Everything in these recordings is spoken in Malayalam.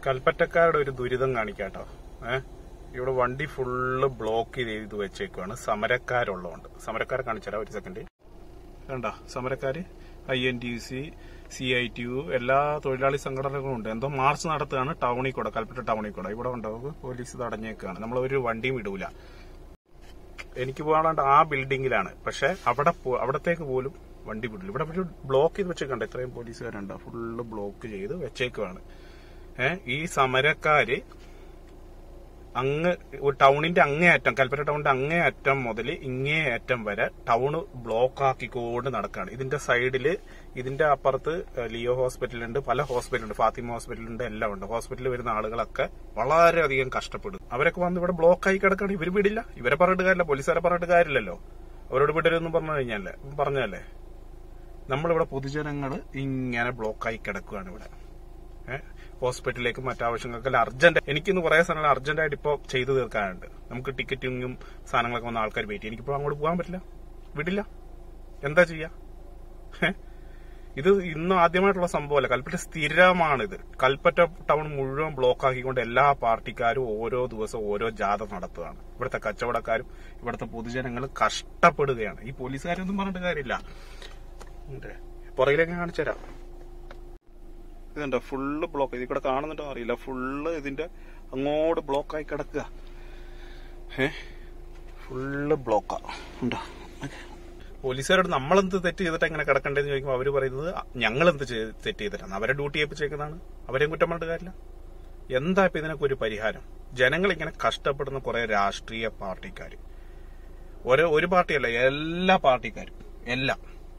കൽപ്പറ്റക്കാരുടെ ഒരു ദുരിതം കാണിക്കാട്ടോ ഏ ഇവിടെ വണ്ടി ഫുള്ള് ബ്ലോക്ക് ചെയ്ത് വെച്ചേക്കുവാണ് സമരക്കാരുള്ളതുകൊണ്ട് സമരക്കാരെ കാണിച്ചാലോ ഒരു സെക്കൻഡ് കണ്ട സമരക്കാര് I N T C C I T U എല്ലാ തൊഴിലാളി സംഘടനകളും ഉണ്ട് എന്തോ മാർച്ച് നടത്തുകയാണ് ടൗണിൽ കൂടെ കൽപ്പറ്റ ടൗണിൽ കൂടെ ഇവിടെ ഉണ്ടാവും പോലീസ് തടഞ്ഞേക്കാണ് നമ്മൾ ഒരു വണ്ടിയും വിടൂല എനിക്ക് പോകാണ്ട് ആ ബിൽഡിങ്ങിലാണ് പക്ഷെ അവിടെ പോ- അവിടത്തേക്ക് പോലും വണ്ടി വിടില്ല ഇവിടെ ഒരു ബ്ലോക്ക് ചെയ്ത് വെച്ചേക്കണ്ട ഇത്രയും പോലീസുകാരുണ്ട് ഫുള്ള് ബ്ലോക്ക് ചെയ്ത് വെച്ചേക്കുവാണ് ഏഹ് ഈ സമരക്കാര് അങ്ങ് ഒരു ടൗണിന്റെ അങ്ങേ അറ്റം കൽപ്പറ്റ ടൗണിന്റെ അങ്ങേ അറ്റം മുതൽ ഇങ്ങേ അറ്റം വരെ ടൗൺ ബ്ലോക്ക് ആക്കിക്കൊണ്ട് നടക്കുകയാണ് ഇതിന്റെ സൈഡില് ഇതിന്റെ അപ്പുറത്ത് ലിയോ ഹോസ്പിറ്റലുണ്ട് പല ഹോസ്പിറ്റലുണ്ട് ഫാത്തിമ ഹോസ്പിറ്റലുണ്ട് എല്ലാം ഉണ്ട് ഹോസ്പിറ്റലിൽ വരുന്ന ആളുകളൊക്കെ വളരെയധികം കഷ്ടപ്പെടും അവരൊക്കെ വന്ന് ഇവിടെ ബ്ലോക്ക് ആയി കിടക്കുകയാണ് ഇവര് വിടില്ല ഇവരെ പറഞ്ഞിട്ട് കാര്യമില്ല പോലീസുകാരെ പറഞ്ഞിട്ട് കാര്യമില്ലല്ലോ അവരോട് വിടരുതെന്ന് പറഞ്ഞു കഴിഞ്ഞാലേ പറഞ്ഞല്ലേ നമ്മളിവിടെ പൊതുജനങ്ങൾ ഇങ്ങനെ ബ്ലോക്കായി കിടക്കുകയാണ് ഇവിടെ ഏഹ് ഹോസ്പിറ്റലിലേക്ക് മറ്റാവശ്യങ്ങൾക്കെല്ലാം അർജന്റ് എനിക്കിന്ന് കുറെ സാധനങ്ങൾ അർജന്റായിട്ട് ഇപ്പോൾ ചെയ്തു തീർക്കാനുണ്ട് നമുക്ക് ടിക്കറ്റിങ്ങും സാധനങ്ങളൊക്കെ വന്ന ആൾക്കാർ വെയിറ്റ് ചെയ്യും എനിക്കിപ്പോൾ അങ്ങോട്ട് പോകാൻ പറ്റില്ല വിടില്ല എന്താ ചെയ്യാ ഏഹ്? ഇത് ഇന്നും ആദ്യമായിട്ടുള്ള സംഭവമല്ല കൽപ്പറ്റ സ്ഥിരമാണിത് കൽപ്പറ്റ ടൗൺ മുഴുവൻ ബ്ലോക്ക് ആക്കിക്കൊണ്ട് എല്ലാ പാർട്ടിക്കാരും ഓരോ ദിവസം ഓരോ ജാഥ നടത്തുകയാണ് ഇവിടുത്തെ കച്ചവടക്കാരും ഇവിടുത്തെ പൊതുജനങ്ങൾ കഷ്ടപ്പെടുകയാണ് ഈ പോലീസുകാരൊന്നും പറഞ്ഞിട്ട് കാര്യമില്ല ഉണ്ട്. പുറകിലേക്ക് കാണിച്ചുതരാം ഇതുണ്ടോ ഫുള്ള് ബ്ലോക്ക് ഇതിൽ കൂടെ കാണുന്നുണ്ടോ അറിയില്ല ഫുള്ള് ഇതിന്റെ അങ്ങോട്ട് ബ്ലോക്കായി കിടക്കുക ഏ ഫുള്ള് ബ്ലോക്കാ ഉണ്ടോ പോലീസുകാരോട് നമ്മളെന്ത് തെറ്റ് ചെയ്തിട്ട് എങ്ങനെ കിടക്കണ്ടേന്ന് ചോദിക്കുമ്പോൾ അവര് പറയുന്നത് ഞങ്ങൾ എന്ത് തെറ്റ് ചെയ്തിട്ടാണ് അവരെ ഡ്യൂട്ടി ഏൽപ്പിച്ചേക്കുന്നതാണ് അവരെയും കുറ്റം പറഞ്ഞിട്ട് കാര്യമില്ല എന്താ ഇപ്പൊ ഇതിനൊക്കെ ഒരു പരിഹാരം ജനങ്ങൾ ഇങ്ങനെ കഷ്ടപ്പെടുന്ന കുറെ രാഷ്ട്രീയ പാർട്ടിക്കാർ ഒരു ഒരു പാർട്ടിയല്ല എല്ലാ പാർട്ടിക്കാരും എല്ലാം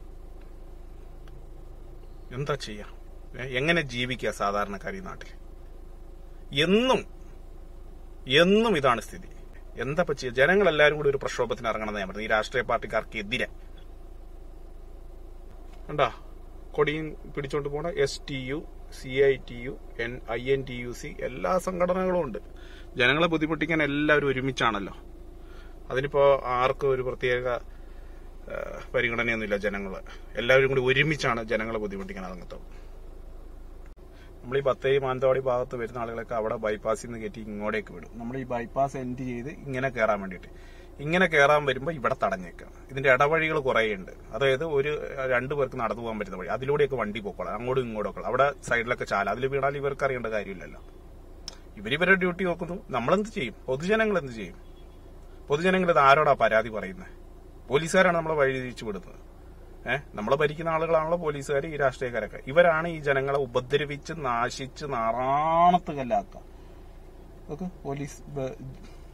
എന്താ ചെയ്യാ ഏ, എങ്ങനെ ജീവിക്കുക സാധാരണക്കാർ ഈ നാട്ടിൽ എന്നും എന്നും ഇതാണ് സ്ഥിതി എന്താ ഇപ്പൊ ചെയ്യുക ജനങ്ങൾ എല്ലാവരും കൂടി ഒരു പ്രക്ഷോഭത്തിന് ഇറങ്ങണമെന്ന് ഞാൻ പറഞ്ഞു ഈ രാഷ്ട്രീയ പാർട്ടിക്കാർക്കെതിരെ കണ്ടാ കൊടിയും പിടിച്ചോണ്ട് പോണ S T U C I T U I N N U U സി എല്ലാ സംഘടനകളും ഉണ്ട് ജനങ്ങളെ ബുദ്ധിമുട്ടിക്കാൻ എല്ലാവരും ഒരുമിച്ചാണല്ലോ അതിനിപ്പോ ആർക്കും ഒരു പ്രത്യേക ആ, പരിഗണനയൊന്നുമില്ല ജനങ്ങള് എല്ലാവരും കൂടി ഒരുമിച്ചാണ് ജനങ്ങളെ ബുദ്ധിമുട്ടിക്കാൻ ഇറങ്ങത്തുള്ളൂ നമ്മൾ ഈ ബത്തേരി മാനന്തവാടി ഭാഗത്ത് വരുന്ന ആളുകളൊക്കെ അവിടെ ബൈപ്പാസിൽ നിന്ന് കയറ്റി ഇങ്ങോട്ടേക്ക് വിടും നമ്മൾ ഈ ബൈപ്പാസ് എൻഡ് ചെയ്ത് ഇങ്ങനെ കയറാൻ വേണ്ടിയിട്ട് ഇങ്ങനെ കയറാൻ വരുമ്പോൾ ഇവിടെ തടഞ്ഞേക്കാം ഇതിന്റെ ഇടവഴികൾ കുറേ ഉണ്ട് അതായത് ഒരു രണ്ടു പേർക്ക് നടന്നു പോകാൻ പറ്റുന്ന വഴി അതിലൂടെയൊക്കെ വണ്ടി പോക്കോളാം അങ്ങോട്ടും ഇങ്ങോട്ടും ഒക്കെ അവിടെ സൈഡിലൊക്കെ ചാല അതിൽ വീണാൽ ഇവർക്ക് അറിയേണ്ട കാര്യമില്ലല്ലോ ഇവരിവരുടെ ഡ്യൂട്ടി നോക്കുന്നു നമ്മളെന്ത് ചെയ്യും പൊതുജനങ്ങൾ എന്ത് ചെയ്യും പൊതുജനങ്ങൾ ഇത് ആരോടാ പരാതി പറയുന്നത് പോലീസുകാരാണ് നമ്മളെ വഴി തിരിച്ചു വിടുന്നത് ഏഹ് നമ്മളെ ഭരിക്കുന്ന ആളുകളാണല്ലോ പോലീസുകാർ ഈ രാഷ്ട്രീയക്കാരൊക്കെ ഇവരാണ് ഈ ജനങ്ങളെ ഉപദ്രവിച്ച് നാശിച്ച് നാറാണത്ത് കല്ലാക്കുക ഓക്കെ പോലീസ് ബ-